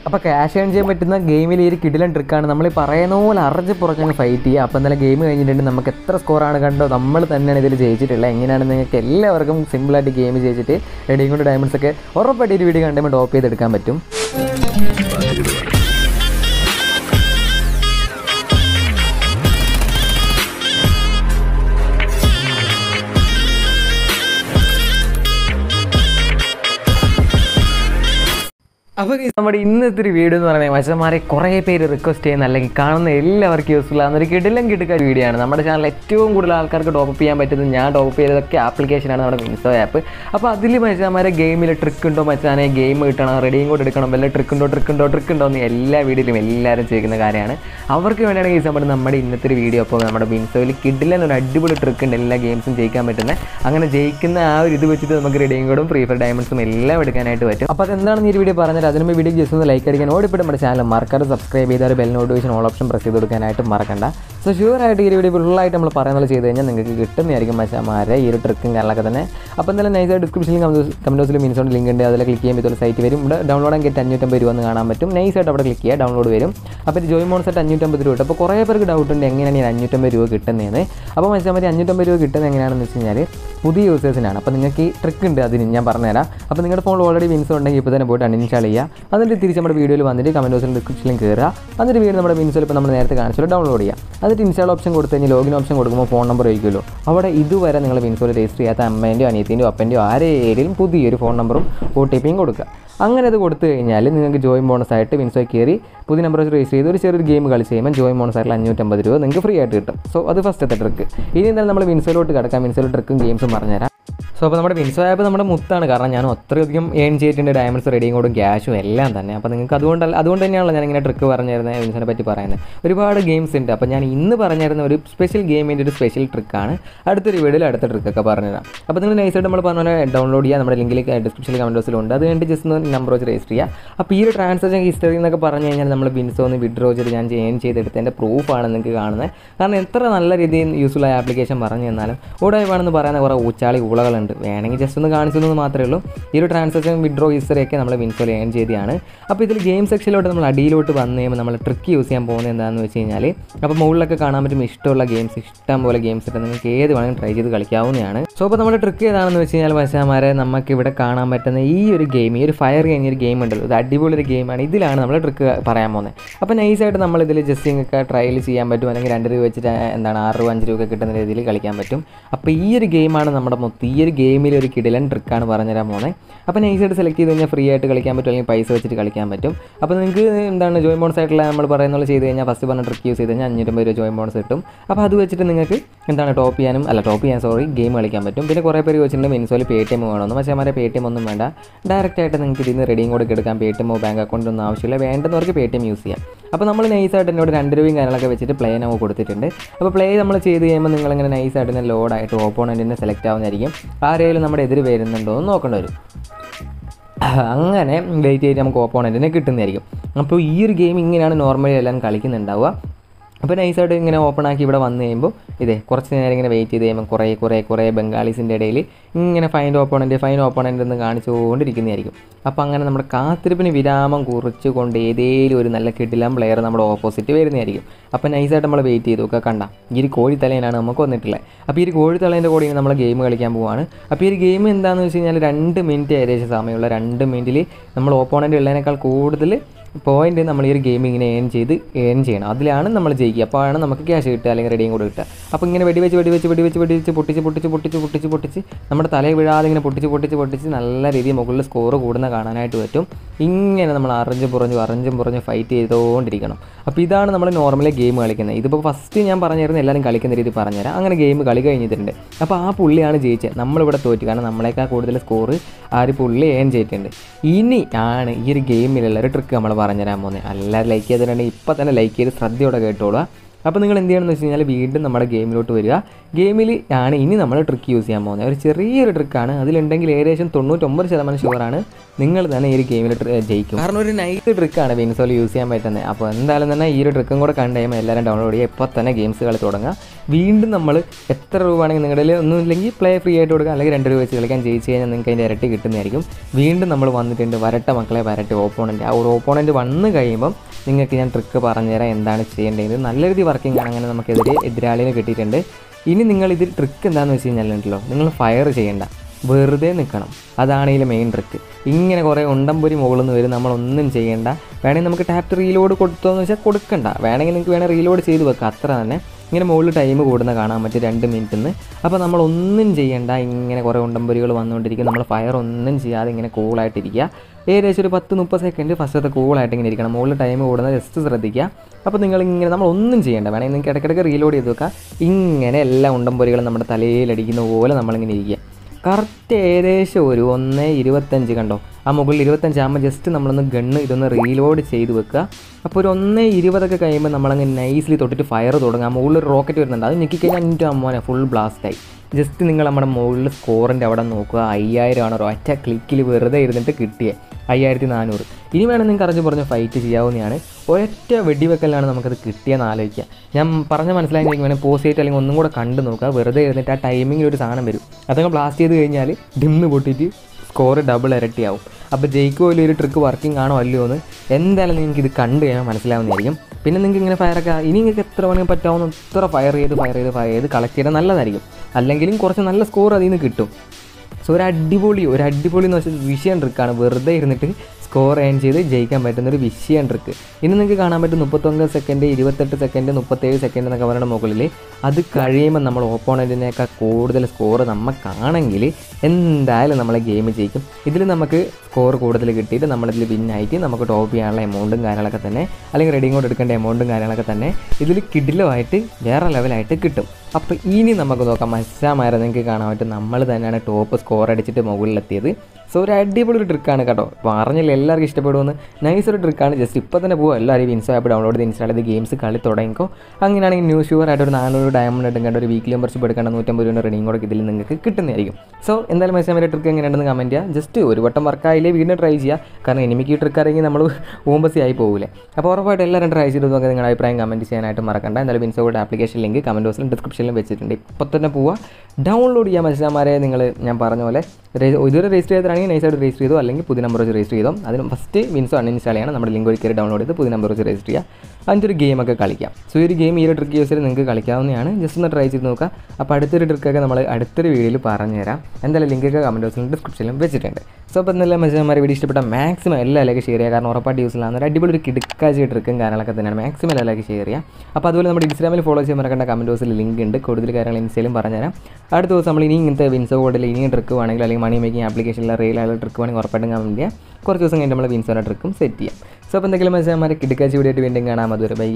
അപ്പോൾ cash earn ചെയ്യാൻ പറ്റുന്ന ഗെയിമിൽ ഈ ഒരു കിടിലൻ ട്രിക്കാണ് നമ്മൾ ഈ പറയുന്ന പോലെ അറിഞ്ഞ് പുറഞ്ഞങ്ങ് ഫൈറ്റ് ചെയ്യുക അപ്പോൾ എന്തായാലും ഗെയിം കഴിഞ്ഞിട്ടുണ്ട് നമുക്ക് എത്ര സ്കോറാണ് കണ്ടോ നമ്മൾ തന്നെയാണ് ഇതിൽ ജയിച്ചിട്ടുള്ളത് എങ്ങനെയാണ് നിങ്ങൾക്ക് എല്ലാവർക്കും സിമ്പിളായിട്ട് ഗെയിം ജയിച്ചിട്ട് റെഡിയും കൊണ്ട് ഡയമണ്ട്സ് ഒക്കെ ഉറപ്പായിട്ട് ഒരു വീഡിയോ കണ്ടുമ്പോൾ ടോപ്പ് ചെയ്തെടുക്കാൻ പറ്റും അപ്പോൾ ഈ നമ്മുടെ ഇന്നത്തെ ഒരു വീഡിയോ എന്ന് പറയുന്നത് മച്ചന്മാരെ കുറേ പേര് റിക്വസ്റ്റ് ചെയ്യുന്ന അല്ലെങ്കിൽ കാണുന്ന എല്ലാവർക്കും യൂസ്ഫുൾ ആകുന്ന ഒരു കിടിലം കിടുക്ക വീഡിയോ ആണ് നമ്മുടെ ചാനൽ ഏറ്റവും കൂടുതൽ ആൾക്കാർക്ക് ടോപ്പ് ചെയ്യാൻ പറ്റുന്നത് ഞാൻ ടോപ്പ് ചെയ്തതൊക്കെ ആപ്ലിക്കേഷനാണ് നമ്മുടെ മിൻസോ ആപ്പ് അപ്പോൾ അതിൽ മച്ചന്മാരെ ഗെയിമിൽ ട്രിക്ക് ഉണ്ടോ മച്ചാനെ ഗെയിം കിട്ടണം റെഡിയും കൂടെ എടുക്കണം വല്ല ട്രിക്ക് ഉണ്ടോ ട്രിക്ക് ഉണ്ടോ ട്രിക്ക് ഉണ്ടോ എന്ന് എല്ലാ വീഡിയോയിലും എല്ലാവരും ചെയ്യുന്ന കാര്യമാണ് അവർക്ക് വേണ്ടിയാണ് ഈ സമയം നമ്മുടെ ഇന്നത്തെ ഒരു വീഡിയോ അപ്പോൾ നമ്മുടെ മിൻസോയിൽ കിടിലൻ ഒരു അടിപൊളി ട്രിക്ക് ഉണ്ട് എല്ലാ ഗെയിംസും ജയിക്കാൻ പറ്റുന്ന അങ്ങനെ ജയിക്കുന്ന ആ ഒരു ഇത് വെച്ചിട്ട് നമുക്ക് റെഡിയും കോഡും ഫ്രീ ഫയർ ഡയമണ്ട്സും എല്ലാം എടുക്കാനായിട്ട് പറ്റും അപ്പോൾ അതെന്താണെന്ന് ഈ വീഡിയോ പറഞ്ഞാൽ അതിന് വീഡിയോ ജസ്റ്റ് ഒന്ന് ലൈക്ക് അടിക്കാൻ ഓടിപ്പിട്ട് നമ്മുടെ ചാനൽ മറക്കാതെ സബ്സ്ക്രൈബ് ചെയ്താൽ bell notification all option press ചെയ്ത് കൊടുക്കാനായിട്ട് മറക്കണ്ട സോ ഷുവറായിട്ട് ഈ വീഡിയോ ഫുള്ളായിട്ട് നമ്മൾ പറയുന്നത് ചെയ്ത് കഴിഞ്ഞാൽ നിങ്ങൾക്ക് കിട്ടുന്നതായിരിക്കും മച്ചാമാരെ ഈ ഒരു ട്രിക്കും കാര്യങ്ങളൊക്കെ തന്നെ അപ്പോൾ എന്തായാലും നൈസായിട്ട് ഡിസ്ക്രിപ്ഷനിൽ കമൻറ്റോസിൽ മീൻസോണ്ട് ലിങ്ക് ഉണ്ട് അതിൽ ക്ലിക്ക് ചെയ്യുമ്പോൾ ഇതുപോലെ സൈറ്റ് വരും ഇവിടെ ഡൗൺലോഡ് ആക്കി അഞ്ഞൂറ്റമ്പത് രൂപ എന്ന് കാണാൻ പറ്റും നൈസായിട്ട് അവിടെ ക്ലിക്ക് ചെയ്യുക ഡൗൺലോഡ് വരും അപ്പോൾ ഇത് ജോയ് മോൺസെറ്റ് അഞ്ഞൂറ്റമ്പത് രൂപ കിട്ടും അപ്പോൾ കുറേ പേർക്ക് ഡൗട്ട് ഉണ്ട് എങ്ങനെയാണ് ഈ അഞ്ഞൂറ്റമ്പത് രൂപ കിട്ടുന്നതെന്ന് അപ്പോൾ മച്ചാമാരി അഞ്ഞൂറ്റമ്പത് രൂപ കിട്ടുന്നത് എങ്ങനെയാണെന്ന് വെച്ച് കഴിഞ്ഞാൽ പുതിയ യൂസേഴ്സിനാണ് അപ്പോൾ നിങ്ങൾക്ക് ഈ ട്രിക്ക് ഉണ്ട് അതിന് ഞാൻ പറഞ്ഞുതരാം അപ്പോൾ നിങ്ങളുടെ ഫോണിൽ ഓൾറെഡി വിൻസോ ഉണ്ടെങ്കിൽ ഇപ്പോൾ തന്നെ പോയിട്ട് അൺഇൻസ്റ്റാൾ ചെയ്യുക എന്നിട്ട് തിരിച്ച് നമ്മുടെ വീഡിയോയിൽ വന്നിട്ട് കമൻറ്റ് ബോക്സിൽ ഡിസ്ക്രിപ്ഷനിൽ കയറുക എന്നിട്ട് വീഡിയോ നമ്മുടെ വിൻസോയിൽ ഇപ്പോൾ നമ്മൾ നേരത്തെ കാണിച്ചല്ലോ ഡൗൺലോഡ് ചെയ്യുക എന്നിട്ട് ഇൻസ്റ്റാൾ ഓപ്ഷൻ കൊടുത്ത് കഴിഞ്ഞ് ലോഗിൻ ഓപ്ഷൻ കൊടുക്കുമ്പോൾ ഫോൺ നമ്പർ ചോദിക്കുമല്ലോ അവിടെ ഇതുവരെ നിങ്ങൾ വിൻസോയിൽ രജിസ്റ്റർ ചെയ്യാത്ത അമ്മേൻ്റെയോ അനിയത്തിൻ്റെയോ അപ്പൻ്റെയോ ആരെയും പുതിയൊരു ഫോൺ നമ്പറും ഒ ടി പിയും കൊടുക്കുക അങ്ങനെ അത് കൊടുത്തു കഴിഞ്ഞാൽ നിങ്ങൾക്ക് ജോയിൻ ബോണസ് ആയിട്ട് വിൻസോയിൽ കയറി പുതിയ നമ്പർ വെച്ച് രജിസ്റ്റർ ചെയ്ത് ഒരു ചെറിയൊരു ഗെയിം കളിച്ച് കഴിയുമ്പോൾ ജോയിൻ ബോണസ് ആയിട്ടുള്ള അഞ്ഞൂറ്റമ്പത് രൂപ നിങ്ങൾക്ക് ഫ്രീ ആയിട്ട് കിട്ടും സോ അത് ഫസ്റ്റത്തെ ട്രിക്ക് ഇനി എന്തായാലും നമ്മൾ വിൻസോയിലോട്ട് കിടക്കാം വിൻസോയിൽ ട്രിക്കും ഗെയിംസും പറഞ്ഞുതരാം സോ അപ്പോൾ നമ്മുടെ വിൻസോ ആപ്പ് നമ്മുടെ മുത്താണ് കാരണം ഞാൻ അത്രയധികം ഏൺ ചെയ്തിട്ടുണ്ട് ഡയമണ്ട്സ് റെഡിയും കോഡും ക്യാഷും എല്ലാം തന്നെ അപ്പോൾ നിങ്ങൾക്ക് അതുകൊണ്ടല്ല അതുകൊണ്ട് തന്നെയാണല്ലോ ഞാൻ ഇങ്ങനെ ട്രിക്ക് പറഞ്ഞു തരുന്നത് വിൻസോനെ പറ്റി പറയുന്നത് ഒരുപാട് ഗെയിംസ് ഉണ്ട് അപ്പോൾ ഞാൻ ഇന്ന് പറഞ്ഞു തരുന്ന ഒരു സ്പെഷ്യൽ ഗെയിമിൻ്റെ ഒരു സ്പെഷ്യൽ ട്രിക്കാണ് അടുത്തൊരു വീഡിയോയിൽ അടുത്ത ട്രിക്കൊക്കെ പറഞ്ഞുതരാം അപ്പോൾ നിങ്ങൾ നൈസായിട്ട് നമ്മൾ പറഞ്ഞ പോലെ ഡൗൺലോഡ് ചെയ്യുക നമ്മുടെ ലിങ്കിൽ ഡിസ്ക്രിപ്ഷനിൽ കമൻറ്റ് ബോക്സിലുണ്ട് അത് കഴിഞ്ഞിട്ട് ജസ്റ്റ് ഒന്ന് നമ്പർ വെച്ച് രജിസ്റ്റർ ചെയ്യുക അപ്പോൾ ഈ ഒരു ട്രാൻസാക്ഷൻ ഹിസ്റ്ററി എന്നൊക്കെ പറഞ്ഞു കഴിഞ്ഞാൽ നമ്മൾ വിൻസോ ഒന്ന് വിഡ്രോ ചെയ്ത് ഞാൻ ഏൺ ചെയ്തെടുത്തതിൻ്റെ പ്രൂഫാണ് നിങ്ങൾക്ക് കാണുന്നത് കാരണം എത്ര നല്ല രീതിയിൽ യൂസ്ഫുൾ ആയ ആപ്ലിക്കേഷൻ പറഞ്ഞു തന്നാലും ഉടായ്പാണെന്ന് പറയുന്ന കുറേ ഊച്ചാളി ഉളകളുണ്ട് വേണമെങ്കിൽ ജസ്റ്റ് ഒന്ന് കാണിച്ചു എന്ന് മാത്രമേ ഉള്ളൂ ഈ ഒരു ട്രാൻസാക്ഷൻ വിഡ്രോ ഹിസ്റ്ററിയൊക്കെ നമ്മൾ വിൻസോയിൽ ഏൺ ചെയ്തതാണ് അപ്പോൾ ഇതിൽ ഗെയിം സെക്ഷനിലോട്ട് നമ്മൾ അടിയിലോട്ട് വന്നു കഴിയുമ്പോൾ നമ്മൾ ട്രിക്ക് യൂസ് ചെയ്യാൻ പോകുന്നത് എന്താണെന്ന് വെച്ച് കഴിഞ്ഞാൽ അപ്പോൾ മുകളിലൊക്കെ കാണാൻ പറ്റും ഇഷ്ടമുള്ള ഗെയിംസ് ഇഷ്ടം പോലെ ഗെയിംസ് ഉണ്ട് നിങ്ങൾക്ക് ഏത് വേണമെങ്കിലും ട്രൈ ചെയ്ത് കളിക്കാവുന്നതാണ് സോ അപ്പോൾ നമ്മുടെ ട്രിക്ക് ഏതാണെന്ന് വെച്ച് കഴിഞ്ഞാൽ മനുഷ്യന്മാരെ നമുക്ക് ഇവിടെ കാണാൻ പറ്റുന്ന ഈ ഒരു ഗെയിം ഈ ഒരു ഫയർ കഴിഞ്ഞ ഒരു ഗെയിം ഉണ്ടല്ലോ ഇത് അടിപൊളി ഒരു ഗെയിമാണ് ഇതിലാണ് നമ്മൾ ട്രിക്ക് പറയാൻ പോകുന്നത് അപ്പോൾ നൈസായിട്ട് നമ്മൾ ഇതിൽ ജസ്റ്റ് നിങ്ങൾക്ക് ട്രയൽ ചെയ്യാൻ പറ്റും അല്ലെങ്കിൽ രണ്ട് രൂപ വെച്ചിട്ട് എന്താണ് ആറ് രൂപ അഞ്ച് രൂപ കിട്ടുന്ന രീതിയിൽ കളിക്കാൻ പറ്റും അപ്പോൾ ഈ ഒരു ഗെയിമാണ് നമ്മുടെ മൊത്തം ഈ ഒരു ഗെയിമിൽ ഒരു കിടിലൻ ട്രിക്കാണ് പറഞ്ഞുതരാൻ പോകുന്നത് അപ്പോൾ നൈസായിട്ട് സെലക്ട് ചെയ്ത് കഴിഞ്ഞാൽ ഫ്രീ ആയിട്ട് കളിക്കാൻ പറ്റും അല്ലെങ്കിൽ പൈസ വെച്ചിട്ട് കളിക്കാൻ പറ്റും അപ്പോൾ നിങ്ങൾക്ക് എന്താണ് ജോയിൻ ബോൺസ് ആയിട്ടുള്ള നമ്മൾ പറയുന്ന പോലെ ചെയ്ത് കഴിഞ്ഞാൽ ഫസ്റ്റ് പറഞ്ഞ ട്രിക്ക് യൂസ് ചെയ്ത് കഴിഞ്ഞാൽ അഞ്ഞൂറ്റമ്പത് രൂപ ജോയിൻ ബോൺസ് കിട്ടും അപ്പോൾ അത് വെച്ചിട്ട് നിങ്ങൾക്ക് എന്താണ് ടോപ്പ് ചെയ്യാനും അല്ല ടോപ്പ് ചെയ്യാൻ സോറി ഗെയിം കളിക്കാൻ പറ്റും പിന്നെ കുറേ പേര് ചോദിച്ചിട്ടുണ്ട് മിൻസോയിൽ പേ ടി എം വേണമെന്ന് പക്ഷേ അവരെ പേ ടി എം ഒന്നും വേണ്ട ഡയറക്റ്റ് ആയിട്ട് നിങ്ങൾക്ക് ഇതിൽ നിന്ന് റെഡിയും കൂടെ എടുക്കാം പേ ടി എമ്മോ ബാങ്ക് അക്കൗണ്ട് ഒന്നും ആവശ്യമില്ല വേണ്ടെന്നവർക്ക് പേ ടി എം യൂസ് ചെയ്യാം അപ്പോൾ നമ്മൾ നൈസായിട്ട് എന്നോട് രണ്ട് രൂപയും കാര്യങ്ങളൊക്കെ വെച്ചിട്ട് പ്ലേ നമുക്ക് കൊടുത്തിട്ടുണ്ട് അപ്പോൾ പ്ലേ നമ്മൾ ചെയ്ത് കഴിയുമ്പോൾ നിങ്ങളിങ്ങനെ നൈസായിട്ട് തന്നെ ലോഡായിട്ട് ഓപ്പോണൻറ്റിനെ സെലക്ട് ആവുന്നതായിരിക്കും ആരെങ്കിലും നമ്മുടെ എതിര് വരുന്നുണ്ടോ എന്ന് നോക്കേണ്ടി വരും അങ്ങനെ വെയിറ്റ് ചെയ്ത് നമുക്ക് ഓപ്പോണൻറ്റിനെ കിട്ടുന്നതായിരിക്കും അപ്പോൾ ഈ ഒരു ഗെയിം ഇങ്ങനെയാണ് നോർമലി എല്ലാം കളിക്കുന്നുണ്ടാവുക അപ്പോൾ നൈസായിട്ട് ഇങ്ങനെ ഓപ്പൺ ആക്കി ഇവിടെ വന്നു കഴിയുമ്പോൾ ഇതേ കുറച്ച് നേരം ഇങ്ങനെ വെയിറ്റ് ചെയ്ത് കഴിയുമ്പോൾ കുറേ കുറേ കുറേ ബംഗാളീസിൻ്റെ ഇടയിൽ ഇങ്ങനെ ഫൈൻ ഓപ്പോണൻറ്റ് ഫൈൻ ഓപ്പോണൻറ്റ് എന്ന് കാണിച്ചുകൊണ്ടിരിക്കുന്നതായിരിക്കും അപ്പോൾ അങ്ങനെ നമ്മുടെ കാത്തിരിപ്പിന് വിരാമം കുറിച്ചുകൊണ്ട് ഏതേലും ഒരു നല്ല കിടിലം പ്ലെയർ നമ്മുടെ ഓപ്പോസിറ്റ് വരുന്നതായിരിക്കും അപ്പോൾ നൈസായിട്ട് നമ്മൾ വെയിറ്റ് ചെയ്തു ഒക്കെ കണ്ട ഈ ഒരു കോഴിത്തലേനാണ് നമുക്ക് വന്നിട്ടുള്ളത് അപ്പോൾ ഈ ഒരു കോഴിത്തലേൻ്റെ കൂടെ നമ്മൾ ഗെയിം കളിക്കാൻ പോവാണ് അപ്പോൾ ഈ ഒരു ഗെയിം എന്താണെന്ന് വെച്ച് കഴിഞ്ഞാൽ രണ്ട് മിനിറ്റ് ഏകദേശം സമയമുള്ള രണ്ട് മിനിറ്റിൽ നമ്മൾ ഓപ്പോണൻറ്റ് ഉള്ളതിനേക്കാൾ കൂടുതൽ പോയിന്റ് നമ്മൾ ഈ ഒരു ഗെയിം ഇങ്ങനെ ഏൺ ചെയ്ത് ഏൺ ചെയ്യണം അതിലാണ് നമ്മൾ ജയിക്കുക അപ്പോഴാണ് നമുക്ക് ക്യാഷ് കിട്ടുക അല്ലെങ്കിൽ റെഡിയും കൂടെ കിട്ടുക അപ്പോൾ ഇങ്ങനെ വെടി വെച്ച് വെടി വെച്ച് വെടി വെച്ച് വെടി വെച്ച് പൊട്ടിച്ച് പൊട്ടിച്ച് പൊട്ടിച്ച് പൊട്ടിച്ച് പൊട്ടിച്ച് നമ്മുടെ തലയിൽ വീഴാതെ ഇങ്ങനെ പൊട്ടിച്ച് പൊട്ടിച്ച് പൊട്ടിച്ച് നല്ല രീതിയിൽ മുകളിൽ സ്കോർ കൂടുന്ന കാണാനായിട്ട് പറ്റും ഇങ്ങനെ നമ്മൾ അറിഞ്ഞും പുറഞ്ഞു അറിഞ്ഞും പുറഞ്ഞു ഫൈറ്റ് ചെയ്തുകൊണ്ടിരിക്കണം അപ്പോൾ ഇതാണ് നമ്മൾ നോർമലി ഗെയിം കളിക്കുന്നത് ഇതിപ്പോൾ ഫസ്റ്റ് ഞാൻ പറഞ്ഞിരുന്നു എല്ലാവരും കളിക്കുന്ന രീതി പറഞ്ഞുതരാം അങ്ങനെ ഗെയിം കളി കഴിഞ്ഞിട്ടുണ്ട് അപ്പോൾ ആ പുള്ളിയാണ് ജയിച്ചത് നമ്മളിവിടെ തോറ്റു കാരണം നമ്മളെക്കാൾ കൂടുതൽ സ്കോർ ആ ഒരു പുള്ളി ഏൺ ചെയ്തിട്ടുണ്ട് ഇനി ആണ് ഈ ഒരു ഗെയിമിലുള്ള ഒരു ട്രിക്ക് നമ്മൾ പറഞ്ഞുതരാൻ പോകുന്നത് എല്ലാവരും ലൈക്ക് ചെയ്തിട്ടുണ്ടെങ്കിൽ ഇപ്പോൾ തന്നെ ലൈക്ക് ചെയ്ത് ശ്രദ്ധയോടെ കേട്ടോളുക അപ്പോൾ നിങ്ങൾ എന്ത് ചെയ്യണമെന്ന് വെച്ച് കഴിഞ്ഞാൽ വീണ്ടും നമ്മുടെ ഗെയിമിലോട്ട് വരിക ഗെയിമിൽ ആണ് ഇനി നമ്മൾ ട്രിക്ക് യൂസ് ചെയ്യാൻ പോകുന്നത് ഒരു ചെറിയൊരു ട്രിക്കാണ് അതിലുണ്ടെങ്കിൽ ഏകദേശം തൊണ്ണൂറ്റൊമ്പത് ശതമാനം ഷുവറാണ് നിങ്ങൾ തന്നെ ഈ ഒരു ഗെയിമിൽ ജയിക്കും കാരണം ഒരു നൈറ്റ് ട്രിക്കാണ് വിൻസോൾ യൂസ് ചെയ്യാൻ പറ്റുന്നത് അപ്പോൾ എന്തായാലും തന്നെ ഈ ഒരു ട്രിക്കും കൂടെ കണ്ടു കഴിയുമ്പോൾ എല്ലാവരും ഡൗൺലോഡ് ചെയ്യുക ഇപ്പോൾ തന്നെ ഗെയിംസ് കളി തുടങ്ങുക വീണ്ടും നമ്മൾ എത്ര രൂപ ആണെങ്കിൽ നിങ്ങളുടെ കയ്യിൽ ഒന്നും ഇല്ലെങ്കിൽ പ്ലേ ഫ്രീ ആയിട്ട് കൊടുക്കുക അല്ലെങ്കിൽ രണ്ട് രൂപ വെച്ച് കളിക്കാൻ ജയിച്ച് കഴിഞ്ഞാൽ നിങ്ങൾക്ക് അതിൻ്റെ ഇരട്ടി കിട്ടുന്നതായിരിക്കും വീണ്ടും നമ്മൾ വന്നിട്ടുണ്ട് വരട്ടെ മക്കളെ വരട്ടെ ഓപ്പോണൻറ്റ് ആ ഒരു ഓപ്പോണൻറ്റ് വന്ന് കഴിയുമ്പം നിങ്ങൾക്ക് ഞാൻ ട്രിക്ക് പറഞ്ഞുതരാം എന്താണ് ചെയ്യേണ്ടത് നല്ല രീതിയിൽ വർക്കിംഗ് ആണ് അങ്ങനെ നമുക്കെതിരെ എതിരാളിനെ കിട്ടിയിട്ടുണ്ട് ഇനി നിങ്ങൾ ഇതിൽ ട്രിക്ക് എന്താണെന്ന് വെച്ച് കഴിഞ്ഞാലുണ്ടല്ലോ നിങ്ങൾ ഫയർ ചെയ്യേണ്ട വെറുതെ നിൽക്കണം അതാണ് ഇതിലെ മെയിൻ ട്രിക്ക് ഇങ്ങനെ കുറേ ഉണ്ടംപൊരി മുകളിൽ നിന്ന് വരും നമ്മളൊന്നും ചെയ്യേണ്ട വേണമെങ്കിൽ നമുക്ക് ടാപ്പ് റീലോഡ് കൊടുത്തോന്ന് വെച്ചാൽ കൊടുക്കണ്ട വേണമെങ്കിൽ നിങ്ങൾക്ക് വേണേൽ റീലോഡ് ചെയ്ത് വെക്കാം അത്ര തന്നെ ഇങ്ങനെ മുകളിൽ ടൈം കൂടുന്ന കാണാൻ പറ്റും രണ്ട് മിനിറ്റിൽ നിന്ന് അപ്പോൾ നമ്മളൊന്നും ചെയ്യേണ്ട ഇങ്ങനെ കുറേ ഉണ്ടംപൊരികൾ വന്നുകൊണ്ടിരിക്കും നമ്മൾ ഫയർ ഒന്നും ചെയ്യാതെ ഇങ്ങനെ കൂളായിട്ടിരിക്കുക ഏകദേശം ഒരു പത്ത് മുപ്പത് സെക്കൻഡ് ഫസ്റ്റത്തെ കൂളായിട്ട് ഇങ്ങനെ ഇരിക്കണം മുകളിൽ ടൈം കൂടുന്നത് ജസ്റ്റ് ശ്രദ്ധിക്കുക അപ്പോൾ നിങ്ങൾ ഇങ്ങനെ നമ്മൾ ഒന്നും ചെയ്യേണ്ട വേണമെങ്കിൽ നിങ്ങൾക്ക് ഇടയ്ക്കിടയ്ക്ക് റീലോഡ് ചെയ്ത് വെക്കുക ഇങ്ങനെ എല്ലാ ഉണ്ടംപൊരികളും നമ്മുടെ തലയിലടിക്കുന്ന പോലെ നമ്മളിങ്ങനെ ഇരിക്കുക കറക്റ്റ് ഏകദേശം ഒരു ഒന്ന് ഇരുപത്തഞ്ച് കണ്ടോ ആ മുകളിൽ ഇരുപത്തഞ്ചാകുമ്പോൾ ജസ്റ്റ് നമ്മളൊന്ന് ഗണ്ണ് ഇതൊന്ന് റീലോഡ് ചെയ്ത് വെക്കുക അപ്പോൾ ഒരു ഒന്ന് ഇരുപതൊക്കെ കഴിയുമ്പോൾ നമ്മളങ്ങ് നൈസ്ലി തൊട്ടിട്ട് ഫയർ തുടങ്ങുക ആ മുകളിൽ ഒരു റോക്കറ്റ് വരുന്നുണ്ട് അത് ഞെക്കിക്കഴിഞ്ഞാൽ എൻ്റെ അമ്മോനെ ഫുൾ ബ്ലാസ്റ്റായി ജസ്റ്റ് നിങ്ങൾ നമ്മുടെ മുകളിൽ സ്കോറിൻ്റെ അവിടെ നോക്കുക അയ്യായിരം ആണ് ഒറ്റ ക്ലിക്കിൽ വെറുതെ ഇരുന്നിട്ട് കിട്ടിയേ അയ്യായിരത്തി നാനൂറ് ഇനി വേണം നിങ്ങൾക്ക് അറിഞ്ഞു പറഞ്ഞ് ഫൈറ്റ് ചെയ്യാവുന്നതാണ് ഒരൊറ്റ വെടിവെക്കലാണ് നമുക്കത് കിട്ടിയെന്ന് ആലോചിക്കുക ഞാൻ പറഞ്ഞ മനസ്സിലായെങ്കിൽ വേണമെങ്കിൽ പോസ്റ്റ് ചെയ്തിട്ട് അല്ലെങ്കിൽ ഒന്നും കൂടെ കണ്ടു നോക്കുക വെറുതെ ഇരുന്നിട്ട് ആ ടൈമിങ്ങിൽ ഒരു സാധനം വരും അതങ്ങ് ബ്ലാസ്റ്റ് ചെയ്ത് കഴിഞ്ഞാൽ ഡിന്ന് പൊട്ടിയിട്ട് സ്കോർ ഡബിൾ ഇരട്ടിയാവും അപ്പോൾ ജയിക്കോ ഒരു ട്രിക്ക് വർക്കിംഗ് ആണോ അല്ലയോ എന്ന് എന്തായാലും നിങ്ങൾക്ക് ഇത് കണ്ടു കഴിഞ്ഞാൽ മനസ്സിലാവുന്നതായിരിക്കും പിന്നെ നിങ്ങൾക്ക് ഇങ്ങനെ ഫയറൊക്കെ ഇനി നിങ്ങൾക്ക് എത്ര വേണമെങ്കിൽ പറ്റാവുന്ന എത്ര ഫയർ ചെയ്ത് ഫയർ ചെയ്ത് ഫയർ ചെയ്ത് കളക്ട് ചെയ്താൽ നല്ലതായിരിക്കും അല്ലെങ്കിലും കുറച്ച് നല്ല സ്കോർ അതിൽ നിന്ന് കിട്ടും സോ ഒരു അടിപൊളി ഒരു അടിപൊളി എന്ന് വെച്ചാൽ വിഷയം ട്രിക്കാണ് വെറുതെ ഇരുന്നിട്ട് സ്കോർ ഏൺ ചെയ്ത് ജയിക്കാൻ പറ്റുന്ന ഒരു വിഷയം ട്രിക്ക് ഇനി നിങ്ങൾക്ക് കാണാൻ പറ്റും മുപ്പത്തൊമ്പത് സെക്കൻഡ് ഇരുപത്തെട്ട് സെക്കൻഡ് മുപ്പത്തേഴ് സെക്കൻഡ് എന്നൊക്കെ പറയുന്ന മുകളിൽ അത് കഴിയുമ്പോൾ നമ്മൾ ഓപ്പോണൻറ്റിനേക്കാൾ കൂടുതൽ സ്കോർ നമുക്കാണെങ്കിൽ എന്തായാലും നമ്മളെ ഗെയിം ജയിക്കും ഇതിൽ നമുക്ക് സ്കോർ കൂടുതൽ കിട്ടിയിട്ട് നമ്മളിതിൽ വിന്നായിട്ട് നമുക്ക് ടോപ്പ് ചെയ്യാനുള്ള എമൗണ്ടും കാര്യങ്ങളൊക്കെ തന്നെ അല്ലെങ്കിൽ റെഡിയും കൂടെ എടുക്കേണ്ട എമൗണ്ടും കാര്യങ്ങളൊക്കെ തന്നെ ഇതിൽ കിഡിലുമായിട്ട് വേറെ ലെവലായിട്ട് കിട്ടും അപ്പോൾ ഇനി നമുക്ക് നോക്കാം മത്സരമാരെ നിങ്ങൾക്ക് കാണാൻ പറ്റും നമ്മൾ തന്നെയാണ് ടോപ്പ് സ്കോർ അടിച്ചിട്ട് മുകളിലെത്തിയത് സോ ഒരു അടിപൊളി ഒരു ട്രിക്കാണ് കേട്ടോ പറഞ്ഞില്ല എല്ലാവർക്കും ഇഷ്ടപ്പെടുമെന്ന് നൈസ് ഒരു ട്രിക്കാണ് ജസ്റ്റ് ഇപ്പോൾ തന്നെ പോകും എല്ലാവരും ഇൻസ്റ്റോ ആപ്പ് ഡൗൺലോഡ് ചെയ്ത് ഇൻസ്റ്റാൾ ചെയ്ത് ഗെയിംസ് കളി തുടങ്ങിക്കോ അങ്ങനെയാണെങ്കിൽ ന്യൂ ഷുവർ ആയിട്ട് ഒരു നാനൂറ് ഡയമണ്ട് എടുക്കേണ്ട ഒരു വീക്കിലി മെമ്പർഷിപ്പ് എടുക്കേണ്ട നൂറ്റമ്പത് രൂപ റെഡിയും കൂടെ ഇതിൽ നിങ്ങൾക്ക് കിട്ടുന്നതായിരിക്കും സോ എന്തായാലും മത്സരം ട്രിക്ക് എങ്ങനെയുണ്ടെന്ന് കമൻറ്റ് ചെയ്യുക ജസ്റ്റ് ഒരു വട്ടം വർക്കായില്ലേ വീണ്ടും ട്രൈ ചെയ്യുക കാരണം എനിമിക്ക് ഈ ട്രിക്ക് അറിയെങ്കിൽ നമ്മൾ ഓമ്പസി ആയി പോകില്ലേ അപ്പോൾ ഉറപ്പായിട്ട് എല്ലാവരും ട്രൈ ചെയ്ത് നോക്കുക നിങ്ങളുടെ അഭിപ്രായം കമൻറ്റ് ചെയ്യാനായിട്ട് മറക്കണ്ട എന്തായാലും ഇൻസ്റ്റോയുടെ ആപ്ലിക്കേഷൻ ലിങ്ക് കമൻറ്റ് ബോക്സിലും ഡിസ്ക്രിപ്ഷനിലും വെച്ചിട്ടുണ്ട് ഇപ്പോൾ തന്നെ പോവുക ഡൗൺലോഡ് ചെയ്യാൻ മത്സരമാരെ നിങ്ങൾ ഞാൻ പറഞ്ഞ പോലെ രജി- ഇതുവരെ രജിസ്റ്റർ ചെയ്തിട്ടാണെങ്കിൽ നൈസായിട്ട് രജിസ്റ്റർ ചെയ്തോ അല്ലെങ്കിൽ പുതിയ നമ്പർ വെച്ച് രജിസ്റ്റർ ചെയ്തോ അതിന് ഫസ്റ്റ് മീൻസോ അൺഇൻസ്റ്റാൾ ചെയ്യണം നമ്മുടെ ലിങ്ക് വഴി കയറി ഡൗൺലോഡ് ചെയ്ത് പുതിയ നമ്പർ വെച്ച് രജിസ്റ്റർ ചെയ്യുക അതിൻ്റെ ഒരു ഗെയിമൊക്കെ കളിക്കാം സോ ഈ ഒരു ഗെയിം ഈ ഒരു ട്രിക്ക് യൂസ് ചെയ്ത് നിങ്ങൾക്ക് കളിക്കാവുന്നതാണ് ജസ്റ്റ് ഒന്ന് ട്രൈ ചെയ്ത് നോക്കുക അപ്പോൾ അടുത്തൊരു ട്രിക്കൊക്കെ നമ്മൾ അടുത്തൊരു വീഡിയോയിൽ പറഞ്ഞുതരാം എന്തായാലും ലിങ്കൊക്കെ കമൻറ്റ് ബോക്സിലും ഡിസ്ക്രിപ്ഷനിലും വെച്ചിട്ടുണ്ട് സോ അപ്പോൾ നല്ല മെസ്സേജന്മാരെ വീഡിയോ ഇഷ്ടപ്പെട്ട മാക്സിമം എല്ലാ ലൈക്ക് ഷെയർ ചെയ്യുക കാരണം ഉറപ്പായിട്ട് യൂസ് ചെയ്യുന്ന ഒരു അടിപൊളി ഒരു കിടക്കാച്ച ട്രിക്കും കാര്യങ്ങളൊക്കെ തന്നെയാണ് മാക്സിമം എല്ലാ ലൈക്ക് ഷെയർ ചെയ്യുക അപ്പോൾ അതുപോലെ നമ്മുടെ ഇൻസ്റ്റാഗ്രാമിൽ ഫോളോ ചെയ്യാൻ മറക്കേണ്ട കമൻറ്റ് ബോക്സിൽ ലിങ്ക് ഉണ്ട് കൂടുതൽ കാര്യങ്ങൾ ഇൻസ്റ്റയിലും പറഞ്ഞുതരാം അടുത്ത ദിവസം നമ്മൾ ഇനി ഇങ്ങനത്തെ വിൻസോ കോഡിൽ ഇനിയും ട്രിക്ക് വേണമെങ്കിൽ അല്ലെങ്കിൽ മണി മേക്കിംഗ് ആപ്ലിക്കേഷനിലെ റെയിൽ ആയുള്ള ട്രിക്ക് വേണമെങ്കിൽ ഉറപ്പായിട്ടും കമൻറ്റ് ചെയ്യുക കുറച്ച് ദിവസം കഴിഞ്ഞ് നമ്മൾ വിൻസോയുടെ ട്രിക്കും സെറ്റ് ചെയ്യാം സോ അപ്പോൾ എന്തെങ്കിലും മെസ്സേജന്മാരെ കിടക്കാച്ച വീഡിയോ ആയിട്ട് വീണ്ടും കാണാം അതുവരെ ബൈ